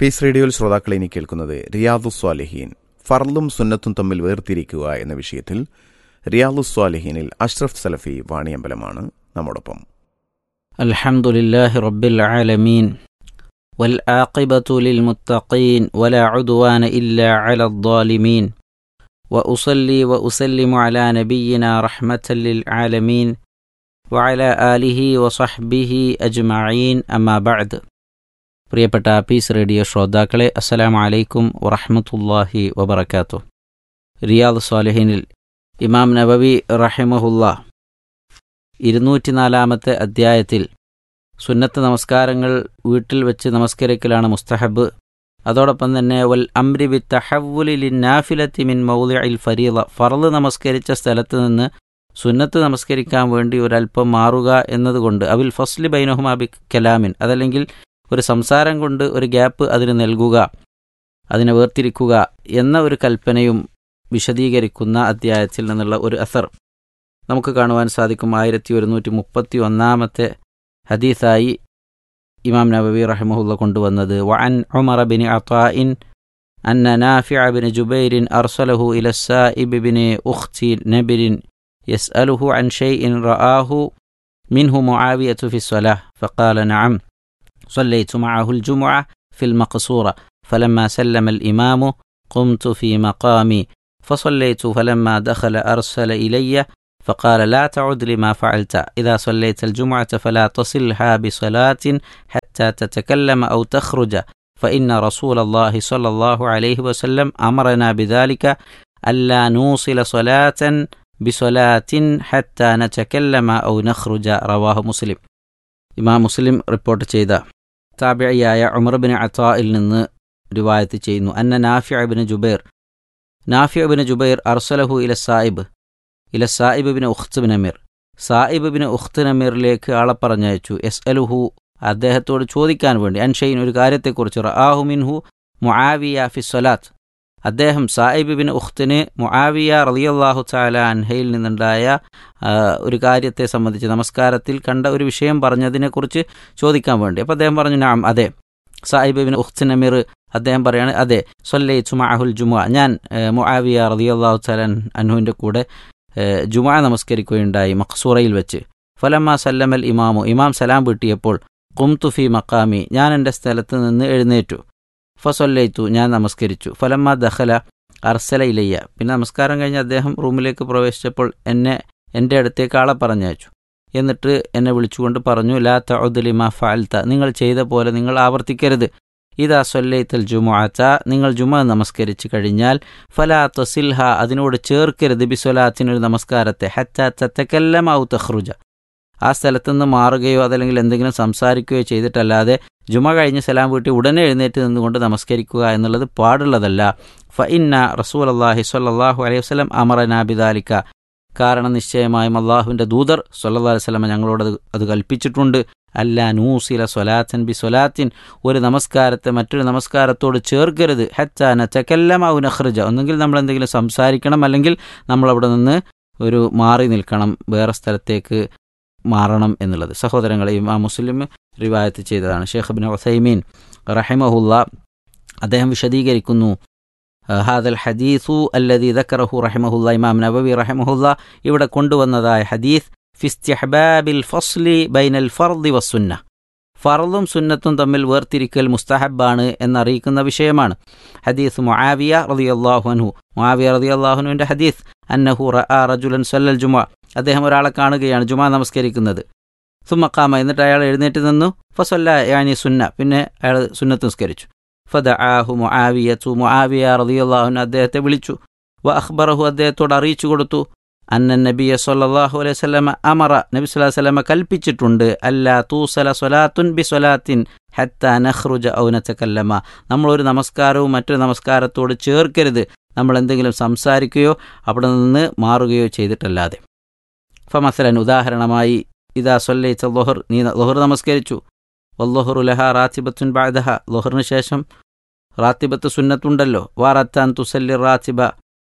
piece റേഡിയോയിൽ ശ്രോതാക്കളെ ഇനി കേൾക്കുന്നത് റിയാദു സ്വാലിഹീൻ ഫർളും സുന്നത്തും തമ്മിൽ വേർതിരിക്കുക എന്ന വിഷയത്തിൽ റിയാദു സ്വാലിഹീനിൽ അഷ്റഫ് സലഫി വാണിയമ്പലമാണ് നമ്മോടൊപ്പം الحمد لله رب العالمين والعاقبة للمتقين ولا عدوان إلا على الظالمين وأصلي وأسلم على نبينا رحمة للعالمين وعلى آله وصحبه أجمعين أما بعد പ്രിയപ്പെട്ട പീസ് റേഡിയോ ശ്രോതാക്കളെ അസ്സലാമു അലൈക്കും വറഹ്മത്തുള്ളാഹി വബറകാതുഹു റിയാദ് സ്വാലിഹിനിൽ ഇമാം നബവി റഹിമഹുല്ല ഇരുന്നൂറ്റിനാലാമത്തെ അധ്യായത്തിൽ സുന്നത്ത് നമസ്കാരങ്ങൾ വീട്ടിൽ വെച്ച് നമസ്കരിക്കലാണ് മുസ്തഹബ് അതോടൊപ്പം തന്നെ വൽ അംരി ബി തഹവുലി നാഫിലത്തി മിൻ മൗലിഅൽ ഫരീള ഫർള് നമസ്കരിച്ച സ്ഥലത്ത് നിന്ന് സുന്നത്ത് നമസ്കരിക്കാൻ വേണ്ടി ഒരല്പം മാറുക എന്നതുകൊണ്ട് അവിൽ ഫസ്ലി ബൈനഹുമാ ബി കലാമിൻ അതല്ലെങ്കിൽ ഒരു സംസാരം കൊണ്ട് ഒരു ഗ്യാപ്പ് അതിന് നൽകുക അതിനെ വേർതിരിക്കുക എന്ന ഒരു കൽപ്പനയും വിശദീകരിക്കുന്ന അധ്യായത്തിൽ നിന്നുള്ള ഒരു അസർ നമുക്ക് കാണുവാൻ സാധിക്കും ആയിരത്തി ഒരുന്നൂറ്റി മുപ്പത്തി ഒന്നാമത്തെ ഹദീസായി ഇമാം നബവി റഹിമഹുല്ല കൊണ്ടുവന്നത് വഅൻ ഉമർ ബിൻ അത്താഇൻ أن نافع بن جبير أرسله إلى السائب بن أخت نبر يسأله عن شيء رآه منه معاوية في الصلاة فقال نعم صليت معه الجمعة في المقصورة فلما سلم الإمام قمت في مقامي فصليت فلما دخل أرسل إلي فقال لا تعد لما فعلت إذا صليت الجمعة فلا تصلها بصلاة حتى تتكلم أو تخرج فإن رسول الله صلى الله عليه وسلم أمرنا بذلك ألا نوصل صلاة بصلاة حتى نتكلم أو نخرج رواه مسلم ഇമാം മുസ്ലിം റിപ്പോർട്ട് ചെയ്ത താബിയായ ഉമർ ബിൻ അത്തായിൽ നിന്ന് റിവായത്ത് ചെയ്യുന്നു അന്ന നാഫിയ ബിൻ ജുബൈർ നാഫിയ ബിൻ ജുബൈർ അർസലഹു ഇല സായിബ് ഇല സായിബ് ബിൻ ഉഖ്ത് ബിൻ അമീർ സായിബ് ബിൻ ഉഖ്ത് അമീറിലേക്ക് ആളെ പറഞ്ഞയച്ചു എസ് അലുഹു അദ്ദേഹത്തോട് ചോദിക്കാൻ വേണ്ടി അൻഷൈൻ ഒരു കാര്യത്തെക്കുറിച്ച് റആഹു മിൻഹു മുആവിയ ഫി സ്വലാത്ത് അദ്ദേഹം സായിബ് ബിൻ ഉഖ്തിന് മുആവിയ റളിയല്ലാഹു തആല അൻഹയിൽ നിന്നുണ്ടായ ഒരു കാര്യത്തെ സംബന്ധിച്ച് നമസ്കാരത്തിൽ കണ്ട ഒരു വിഷയം പറഞ്ഞതിനെക്കുറിച്ച് ചോദിക്കാൻ വേണ്ടി അപ്പോൾ അദ്ദേഹം പറഞ്ഞു നാം അതെ സായിബ് ബിൻ ഉഖ്തിൻ അമീർ അദ്ദേഹം പറയാണ് അതെ സൊല്ലൈ ചുമാഹുൽ ജുമുഅ ഞാൻ മുആവിയ റളിയല്ലാഹു തആല അൻഹുവിൻ്റെ കൂടെ ജുമാ നമസ്കരിക്കുകയുണ്ടായി മഖ്സൂറയിൽ വെച്ച് ഫലമ്മ സല്ലമൽ ഇമാമു ഇമാം സലാം വീട്ടിയപ്പോൾ കുംതു ഫി മക്കാമി ഞാൻ എൻ്റെ സ്ഥലത്ത് നിന്ന് എഴുന്നേറ്റു ഫസൊല്ലൈത്തു ഞാൻ നമസ്കരിച്ചു ഫലമ്മ ദഹല അർസല ഇലയ്യ പിന്നെ നമസ്കാരം കഴിഞ്ഞ് അദ്ദേഹം റൂമിലേക്ക് പ്രവേശിച്ചപ്പോൾ എന്നെ എൻ്റെ അടുത്തേക്ക് ആളെ പറഞ്ഞയച്ചു എന്നിട്ട് എന്നെ വിളിച്ചുകൊണ്ട് പറഞ്ഞു ലാ തഉദ്ലിമ ഫഅൽത്ത നിങ്ങൾ ചെയ്ത പോലെ നിങ്ങൾ ആവർത്തിക്കരുത് ഇതാ സൊല്ലൈത്തൽ ജുമുഅത്ത നിങ്ങൾ ജുമ നമസ്കരിച്ച് കഴിഞ്ഞാൽ ഫലാ തസിൽഹ അതിനോട് ചേർക്കരുത് ബിസ്വലാത്തിനൊരു നമസ്കാരത്തെ ഹത്ത തത്തക്കല്ലം ഔ തഖ്റുജ ആ സ്ഥലത്തുനിന്ന് മാറുകയോ അതല്ലെങ്കിൽ എന്തെങ്കിലും സംസാരിക്കുകയോ ചെയ്തിട്ടല്ലാതെ ജുമ കഴിഞ്ഞ് സലാം വീട്ടി ഉടനെ എഴുന്നേറ്റ് നിന്നുകൊണ്ട് നമസ്കരിക്കുക എന്നുള്ളത് പാടുള്ളതല്ല ഫ ഇന്ന റസൂൽ അള്ളാഹി സ്വല്ലാഹു അലൈഹി വസ്ലം അമറനാബിദാലിക്ക കാരണം നിശ്ചയമായും അള്ളാഹുവിൻ്റെ ദൂതർ സല്ലാ അലൈഹി സ്വലമ ഞങ്ങളോട് അത് കൽപ്പിച്ചിട്ടുണ്ട് അല്ല നൂസില സ്വലാത്തൻ ബി സ്വലാത്തിൻ ഒരു നമസ്കാരത്തെ മറ്റൊരു നമസ്കാരത്തോട് ചേർക്കരുത് ഹച്ചാന ചക്കല്ലമാവു നഖ്റുജ ഒന്നെങ്കിൽ നമ്മൾ എന്തെങ്കിലും സംസാരിക്കണം അല്ലെങ്കിൽ നമ്മളവിടെ നിന്ന് ഒരു മാറി നിൽക്കണം വേറെ സ്ഥലത്തേക്ക് മാറണം എന്നുള്ളത് സഹോദരങ്ങളെ ആ മുസ്ലിം റിവായത്ത് ചെയ്തതാണ് ഷേഖ് ബിൻ ഒസൈമീൻ റഹിമഹുല്ല അദ്ദേഹം വിശദീകരിക്കുന്നു ഹാദൽ ഹദീസു അല്ലദി ദക്കറഹു റഹിമഹുല്ല ഇമാം നബവി റഹിമഹുല്ല ഇവിടെ കൊണ്ടുവന്നതായ ഹദീസ് ഫിസ്തിഹബാബിൽ ഫസ്ലി ബൈനൽ ഫർദി വസുന്ന ഫർദും സുന്നത്തും തമ്മിൽ വേർതിരിക്കൽ മുസ്തഹബാണ് എന്നറിയിക്കുന്ന വിഷയമാണ് ഹദീസ് മുആവിയ റളിയല്ലാഹു അൻഹു മുആവിയ റളിയല്ലാഹുനുവിൻ്റെ ഹദീസ് അന്നഹു റഅ റജുലൻ സല്ലൽ ജുമുഅ അദ്ദേഹം ഒരാളെ കാണുകയാണ് ജുമാ നമസ്കരിക്കുന്നത് സുമ്മക്കാമ എന്നിട്ട് അയാൾ എഴുന്നേറ്റ് നിന്നു ഫസല്ല യാനി സുന്ന പിന്നെ അയാൾ സുന്നത്ത് നിസ്കരിച്ചു ഫദ ആഹു മുആവിയത്തു മുആവിയ റളിയല്ലാഹുൻ അദ്ദേഹത്തെ വിളിച്ചു വ അഖ്ബറഹു അദ്ദേഹത്തോട് അറിയിച്ചു കൊടുത്തു അന്ന നബിയ സല്ലല്ലാഹു അലൈഹി വസല്ലമ അമറ നബി സ്വല്ലല്ലാഹു അലൈഹി വസല്ലമ കൽപ്പിച്ചിട്ടുണ്ട് അല്ലാ തൂസല സ്വലാത്തുൻ ബി സ്വലാത്തിൻ ഹത്ത നഖ്റുജ ഔ നതകല്ലമ നമ്മളൊരു നമസ്കാരവും മറ്റൊരു നമസ്കാരത്തോട് ചേർക്കരുത് നമ്മൾ എന്തെങ്കിലും സംസാരിക്കുകയോ അവിടെ നിന്ന് മാറുകയോ ചെയ്തിട്ടല്ലാതെ ഫമസലൻ ഉദാഹരണമായി ഇതാ സൊല്ലൈച്ച ലൊഹർ നീ ലൊഹർ നമസ്കരിച്ചു വല്ലൊഹറു ലഹ റാത്തിബത്തുൻ ബാദഹ ലൊഹറിന് ശേഷം റാത്തിബത്ത് സുന്നത്തുണ്ടല്ലോ വാറത്താൻ തുസല്ലി റാത്തിബ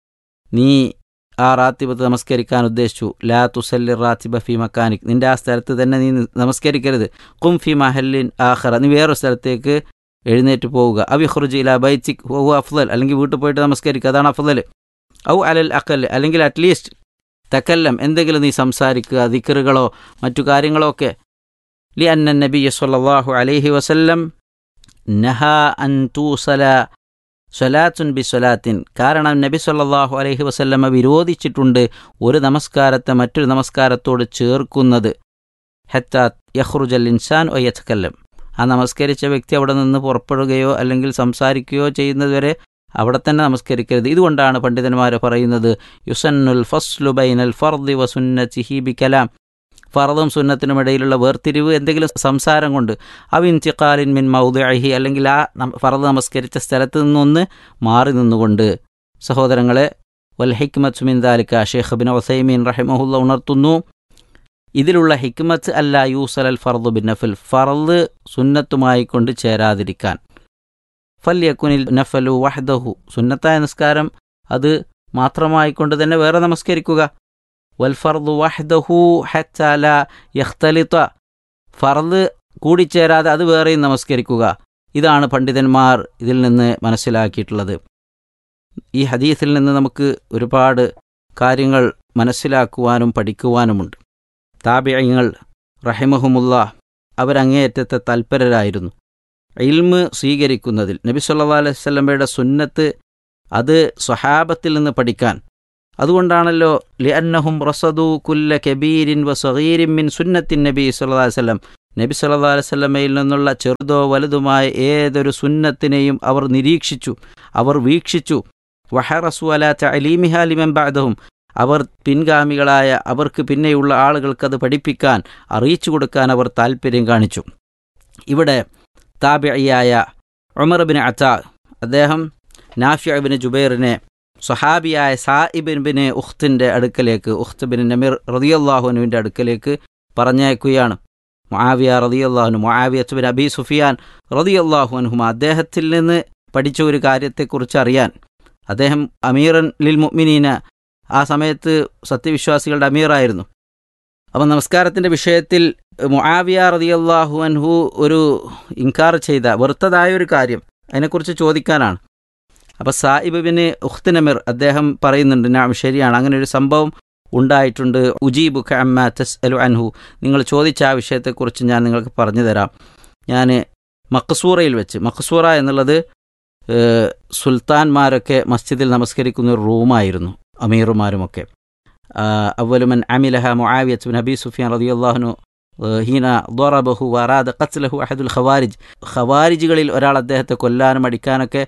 നീ ആ റാത്തിബത്ത് നമസ്കരിക്കാൻ ഉദ്ദേശിച്ചു ലാ തുസല്ലി റാത്തിബ ഫി മക്കാനിക് നിന്റെ ആ സ്ഥലത്ത് തന്നെ നീ നമസ്കരിക്കരുത് കും ഫി മഹല്ലിൻ ആഖറ നീ വേറൊരു സ്ഥലത്തേക്ക് എഴുന്നേറ്റ് പോവുക അവി ഖുർജ് ഇല ബൈത്തിക് ഹു അഫ്ദൽ അല്ലെങ്കിൽ വീട്ടിൽ പോയിട്ട് നമസ്കരിക്കുക അതാണ് അഫ്ദൽ ഔ അലൽ അക്കൽ അല്ലെങ്കിൽ അറ്റ്ലീസ്റ്റ് തക്കല്ലം എന്തെങ്കിലും നീ സംസാരിക്കുക ദിക്കറുകളോ മറ്റു കാര്യങ്ങളോ ഒക്കെ ലി അന്ന നബി സല്ലല്ലാഹു അലൈഹി വസല്ലം നഹ അൻ തൂസല സ്വലാത്തുൻ ബി സ്വലാത്തിൻ കാരണം നബി സല്ലല്ലാഹു അലൈഹി വസല്ലമ വിരോധിച്ചിട്ടുണ്ട് ഒരു നമസ്കാരത്തെ മറ്റൊരു നമസ്കാരത്തോട് ചേർക്കുന്നത് ഹെത്ത യഹ്റുജൽ ഇൻസാൻ ഒ യഥക്കല്ലം ആ നമസ്കരിച്ച വ്യക്തി അവിടെ നിന്ന് പുറപ്പെടുകയോ അല്ലെങ്കിൽ സംസാരിക്കുകയോ ചെയ്യുന്നതുവരെ അവിടെ തന്നെ നമസ്കരിക്കരുത് ഇതുകൊണ്ടാണ് പണ്ഡിതന്മാർ പറയുന്നത് യുസന്നുൽ ഫസ്ലു ബൈനൽ ഫർദി വസുന്നത്തിഹി ബി കലാം ഫറദും സുന്നത്തിനും ഇടയിലുള്ള വേർതിരിവ് എന്തെങ്കിലും സംസാരം കൊണ്ട് അവിൻ തിക്കാലിൻ മിൻ മൗദഅഹി അല്ലെങ്കിൽ ആ ഫറദ് നമസ്കരിച്ച സ്ഥലത്ത് നിന്നൊന്ന് മാറി നിന്നുകൊണ്ട് സഹോദരങ്ങളെ വൽ ഹിക്മത്ത് മിൻ ദാലിക ഷെയ്ഖ് ബിൻ ഒസൈമീൻ റഹിമഹുല്ല ഉണർത്തുന്നു ഇതിലുള്ള ഹിക്മത്ത് അല്ല യൂസൽ അൽ ഫർദു ബിൻ നഫൽ ഫറദ് സുന്നത്തുമായി കൊണ്ട് ചേരാതിരിക്കാൻ ഫല്യക്കുനിൽ നഫലു വഹ്ദഹു സുന്നത്തായ നിസ്കാരം അത് മാത്രമായിക്കൊണ്ട് തന്നെ വേറെ നമസ്കരിക്കുക വൽ ഫർദു വഹ്ദഹു ഹച്ചാല യഖ്തലിത്ത ഫർദ് കൂടിച്ചേരാതെ അത് വേറെയും നമസ്കരിക്കുക ഇതാണ് പണ്ഡിതന്മാർ ഇതിൽ നിന്ന് മനസ്സിലാക്കിയിട്ടുള്ളത് ഈ ഹദീസിൽ നിന്ന് നമുക്ക് ഒരുപാട് കാര്യങ്ങൾ മനസ്സിലാക്കുവാനും പഠിക്കുവാനുമുണ്ട് താബിയങ്ങൾ റഹിമഹുമുള്ള അവരങ്ങേയറ്റത്തെ തൽപരരായിരുന്നു ഇൽമ് സ്വീകരിക്കുന്നതിൽ നബി സല്ലാ അലൈഹി സ്വലമയുടെ സുന്നത്ത് അത് സ്വഹാബത്തിൽ നിന്ന് പഠിക്കാൻ അതുകൊണ്ടാണല്ലോ ലിഅന്നഹും റസദു കുല്ല കബീരിൻ വ സഗീരിൻ മിൻ സുന്നത്തിൻ നബി സല്ലല്ലാഹു അലൈഹി വസല്ലം നബി സല്ലല്ലാഹു അലൈഹി വസല്ലമയിൽ നിന്നുള്ള ചെറുതോ വലുതുമായ ഏതൊരു സുന്നത്തിനെയും അവർ നിരീക്ഷിച്ചു അവർ വീക്ഷിച്ചു വഹറസു അല തഅലീമിഹ ലിമൻ ബഅദഹും അവർ പിൻഗാമികളായ അവർക്ക് പിന്നെയുള്ള ആളുകൾക്കത് പഠിപ്പിക്കാൻ അറിയിച്ചു കൊടുക്കാൻ അവർ താൽപ്പര്യം കാണിച്ചു ഇവിടെ താബിയായ ഉമർ ബിൻ അത്ത അദ്ദേഹം നാഫിഅബിന് ജുബൈറിനെ സ്വഹാബിയായ സായിബിൻ ബിൻ ഉഖ്തിൻ്റെ അടുക്കലേക്ക് ഉഖ്ത് ബിൻ നമീർ റതിയല്ലാഹുനുവിൻ്റെ അടുക്കലേക്ക് പറഞ്ഞയക്കുകയാണ് മുആവിയ റതിയല്ലാഹുനു മുആവിയത്ത് ബിൻ അബി സുഫിയാൻ റതിയല്ലാഹുനുഹുമ അദ്ദേഹത്തിൽ നിന്ന് പഠിച്ച ഒരു കാര്യത്തെക്കുറിച്ച് അറിയാൻ അദ്ദേഹം അമീറൻ ലിൽ മുഅ്മിനീന ആ സമയത്ത് സത്യവിശ്വാസികളുടെ അമീറായിരുന്നു അപ്പം നമസ്കാരത്തിൻ്റെ വിഷയത്തിൽ മുആവിയ റതിയല്ലാഹു അൻഹു ഒരു ഇൻകാർ ചെയ്ത വെറുത്തതായ ഒരു കാര്യം അതിനെക്കുറിച്ച് ചോദിക്കാനാണ് അപ്പോൾ സായിബ് ബിന് ഉഖ്തനമിർ അദ്ദേഹം പറയുന്നുണ്ട് ഞാൻ ശരിയാണ് അങ്ങനെ ഒരു സംഭവം ഉണ്ടായിട്ടുണ്ട് ഉജീബു അമ്മ തസ് അലു അൻഹു നിങ്ങൾ ചോദിച്ച ആ വിഷയത്തെക്കുറിച്ച് ഞാൻ നിങ്ങൾക്ക് പറഞ്ഞു തരാം ഞാൻ മക്സൂറയിൽ വെച്ച് മക്സൂറ എന്നുള്ളത് സുൽത്താൻമാരൊക്കെ മസ്ജിദിൽ നമസ്കരിക്കുന്ന ഒരു റൂമായിരുന്നു അമീറുമാരുമൊക്കെ അവലുമൻ അമിലഹ മുആവിയത്ത് ബിൻ അബി സുഫിയാൻ റളിയല്ലാഹു ഹീന ദോറബഹു വറാദ ഖത്ലഹു അഹദുൽ ഖവാരിജ് ഖവാരിജുകളിൽ ഒരാൾ അദ്ദേഹത്തെ കൊല്ലാനും അടിക്കാനൊക്കെ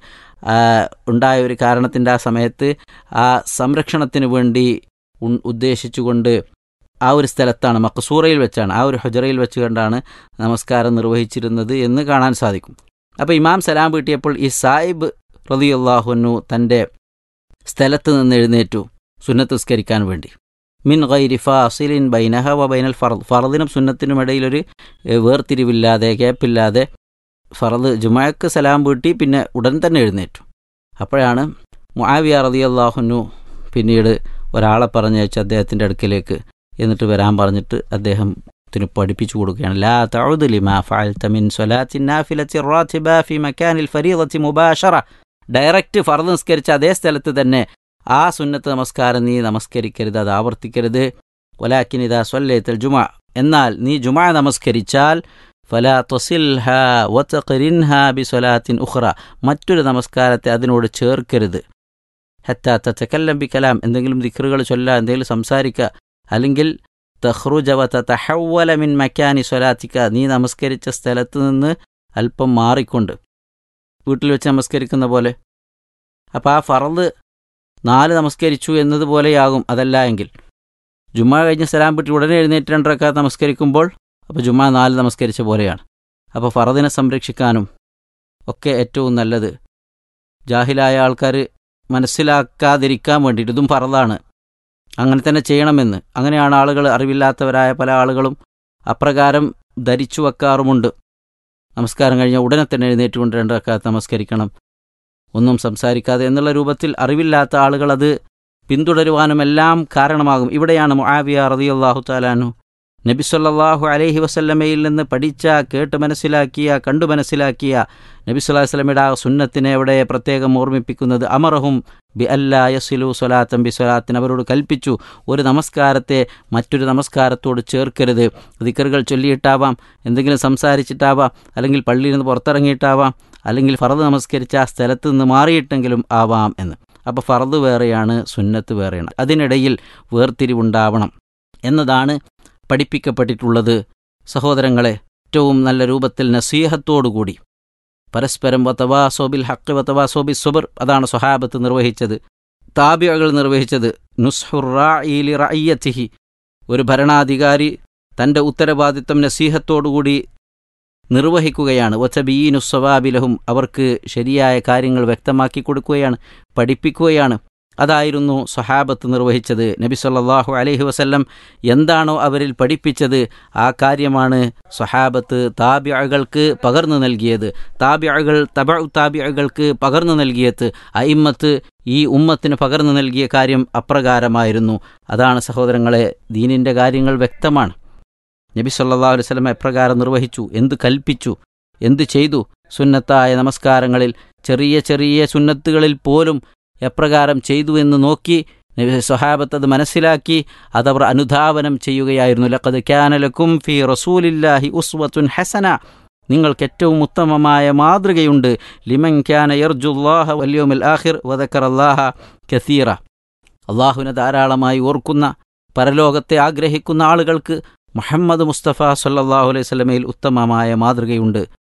ഉണ്ടായ ഒരു കാരണത്തിൻ്റെ ആ സമയത്ത് ആ സംരക്ഷണത്തിന് വേണ്ടി ഉദ്ദേശിച്ചുകൊണ്ട് ആ ഒരു സ്ഥലത്താണ് മക്സൂറയിൽ വെച്ചാണ് ആ ഒരു ഹുജറയിൽ വെച്ച് കണ്ടാണ് നമസ്കാരം നിർവഹിച്ചിരുന്നത് എന്ന് കാണാൻ സാധിക്കും അപ്പോൾ ഇമാം സലാം വീട്ടിയപ്പോൾ ഈ സായിബ് റളിയല്ലാഹുനു തൻ്റെ സ്ഥലത്ത് നിന്ന് എഴുന്നേറ്റു സുന്നത്തുസ്കരിക്കാൻ വേണ്ടി മിൻ ഗൈരി ഫാസിലിൻ ബൈനഹ വ ബൈനൽ ഫറദ് ഫറദിനും സുന്നത്തിനും ഇടയിലൊരു വേർതിരിവില്ലാതെ ഗ്യാപ്പില്ലാതെ ഫറദ് ജുമാക്ക് സലാം വീട്ടി പിന്നെ ഉടൻ തന്നെ എഴുന്നേറ്റു അപ്പോഴാണ് മുആവിയ റളിയല്ലാഹുനു പിന്നീട് ഒരാളെ പറഞ്ഞയച്ച് അദ്ദേഹത്തിൻ്റെ അടുക്കലേക്ക് എന്നിട്ട് വരാൻ പറഞ്ഞിട്ട് അദ്ദേഹത്തിന് പഠിപ്പിച്ചു കൊടുക്കുകയാണ് ലാ തഉദ് ലിമാ ഫഅൽത മിൻ സ്വലാത്തി നാഫിലത്തി റാത്തിബ ഫി മക്കാനിൽ ഫരീദത്തി മുബാഷറ ഡയറക്റ്റ് ഫർദ് നിസ്കരിച്ച അതേ സ്ഥലത്ത് തന്നെ ആ സുന്നത്ത് നമസ്കാരം നീ നമസ്കരിക്കരുത് അത് ആവർത്തിക്കരുത് വലാക്കിൻ ഇതാ സ്വല്ലേത്തൽ ജുമ എന്നാൽ നീ ജുമ നമസ്കരിച്ചാൽ ഫലാ തൊസിൽഹ വത്തഖരിൻഹ ബി സ്വലാത്തിൻ ഉഖ്റ മറ്റൊരു നമസ്കാരത്തെ അതിനോട് ചേർക്കരുത് ഹത്താ തച്ചക്കല്ലം ബി കലാം എന്തെങ്കിലും ദിക്റുകൾ ചൊല്ല എന്തെങ്കിലും സംസാരിക്കുക അല്ലെങ്കിൽ തഹ്റുജ വ തഹവല മിൻ മക്കാനി സ്വലാത്തിക്ക നീ നമസ്കരിച്ച സ്ഥലത്ത് നിന്ന് അല്പം മാറിക്കൊണ്ട് വീട്ടിൽ വെച്ച് നമസ്കരിക്കുന്ന പോലെ അപ്പോൾ ആ ഫറദ് നാല് നമസ്കരിച്ചു എന്നതുപോലെയാകും അതല്ല എങ്കിൽ ജുമാ കഴിഞ്ഞ് സലാം വിട്ട് ഉടനെ എഴുന്നേറ്റ് രണ്ടരക്കാത്ത് നമസ്കരിക്കുമ്പോൾ അപ്പോൾ ജുമാ നാല് നമസ്കരിച്ച പോലെയാണ് അപ്പോൾ ഫറദിനെ സംരക്ഷിക്കാനും ഒക്കെ ഏറ്റവും നല്ലത് ജാഹിലായ ആൾക്കാർ മനസ്സിലാക്കാതിരിക്കാൻ വേണ്ടിയിട്ട് ഇതും ഫറദാണ് അങ്ങനെ തന്നെ ചെയ്യണമെന്ന് അങ്ങനെയാണ് ആളുകൾ അറിവില്ലാത്തവരായ പല ആളുകളും അപ്രകാരം ധരിച്ചു വെക്കാറുമുണ്ട് നമസ്കാരം കഴിഞ്ഞാൽ ഉടനെ തന്നെ എഴുന്നേറ്റുകൊണ്ട് രണ്ടരക്കാത്ത് നമസ്കരിക്കണം ഒന്നും സംസാരിക്കാതെ എന്നുള്ള രൂപത്തിൽ അറിവില്ലാത്ത ആളുകൾ അത് പിന്തുടരുവാനും എല്ലാം കാരണമാകും ഇവിടെയാണ് മുആവിയ റളിയല്ലാഹു താലാനു നബി സല്ലല്ലാഹു അലൈഹി വസല്ലമയിൽ നിന്ന് പഠിച്ച കേട്ട് മനസ്സിലാക്കിയ കണ്ടു മനസ്സിലാക്കിയ നബി സല്ലല്ലാഹു അലൈഹി വസല്ലമയുടെ ആ സുന്നത്തിനെ അവിടെ പ്രത്യേകം ഓർമ്മിപ്പിക്കുന്നത് അമറഹും ബി അല്ലാ യസിലു സ്വലാത്തം ബി സ്വലാത്തിന് അവരോട് കൽപ്പിച്ചു ഒരു നമസ്കാരത്തെ മറ്റൊരു നമസ്കാരത്തോട് ചേർക്കരുത് ദിക്കറുകൾ ചൊല്ലിയിട്ടാവാം എന്തെങ്കിലും സംസാരിച്ചിട്ടാവാം അല്ലെങ്കിൽ പള്ളിയിൽ നിന്ന് പുറത്തിറങ്ങിയിട്ടാവാം അല്ലെങ്കിൽ ഫറദ് നമസ്കരിച്ച ആ സ്ഥലത്ത് നിന്ന് മാറിയിട്ടെങ്കിലും ആവാം എന്ന് അപ്പോൾ ഫറദ് വേറെയാണ് സുന്നത്ത് വേറെയാണ് അതിനിടയിൽ വേർതിരിവുണ്ടാവണം എന്നതാണ് പഠിപ്പിക്കപ്പെട്ടിട്ടുള്ളത് സഹോദരങ്ങളെ ഏറ്റവും നല്ല രൂപത്തിൽ നസീഹത്തോടുകൂടി പരസ്പരം വത്തവാ സോബിൽ ഹക്ക് വത്തവാ സോബി സുബർ അതാണ് സ്വഹാബത്ത് നിർവഹിച്ചത് താബിയകൾ നിർവഹിച്ചത് നുസ്ഹുറായിലി റയ്യത്തിഹി ഒരു ഭരണാധികാരി തൻ്റെ ഉത്തരവാദിത്തം നസീഹത്തോടുകൂടി നിർവഹിക്കുകയാണ് വച്ചബീനുസ്വവാബിലഹും അവർക്ക് ശരിയായ കാര്യങ്ങൾ വ്യക്തമാക്കി കൊടുക്കുകയാണ് പഠിപ്പിക്കുകയാണ് അതായിരുന്നു സ്വഹാബത്ത് നിർവഹിച്ചത് നബി സല്ലല്ലാഹു അലൈഹി വസല്ലം എന്താണോ അവരിൽ പഠിപ്പിച്ചത് ആ കാര്യമാണ് സ്വഹാബത്ത് താബിയകൾക്ക് പകർന്നു നൽകിയത് താബിയകൾ തബ താബിയകൾക്ക് പകർന്നു നൽകിയത് അയിമ്മത്ത് ഈ ഉമ്മത്തിന് പകർന്നു നൽകിയ കാര്യം അപ്രകാരമായിരുന്നു അതാണ് സഹോദരങ്ങളെ ദീനിൻ്റെ കാര്യങ്ങൾ വ്യക്തമാണ് നബി സല്ലല്ലാഹു അലൈഹി വസല്ലം എപ്രകാരം നിർവഹിച്ചു എന്ത് കൽപ്പിച്ചു എന്ത് ചെയ്തു സുന്നത്തായ നമസ്കാരങ്ങളിൽ ചെറിയ ചെറിയ സുന്നത്തുകളിൽ പോലും എപ്രകാരം ചെയ്തു എന്ന് നോക്കി സ്വഹാബത്ത് അത് മനസ്സിലാക്കി അതവർ അനുധാവനം ചെയ്യുകയായിരുന്നു ലഖദ് ക്യാനലക്കും ഫി റസൂലില്ലാഹി ഉസ്വത്തുൻ ഹസന നിങ്ങൾക്ക് ഏറ്റവും ഉത്തമമായ മാതൃകയുണ്ട് ലിമൻ ക്യാന യർജുല്ലാഹ വല്യോമിൽ ആഹിർ വദക്കർ അല്ലാഹ കസീറ അള്ളാഹുവിനെ ധാരാളമായി ഓർക്കുന്ന പരലോകത്തെ ആഗ്രഹിക്കുന്ന ആളുകൾക്ക് മുഹമ്മദ് മുസ്തഫ സല്ലാഹു അലൈഹി സ്വലമയിൽ ഉത്തമമായ മാതൃകയുണ്ട്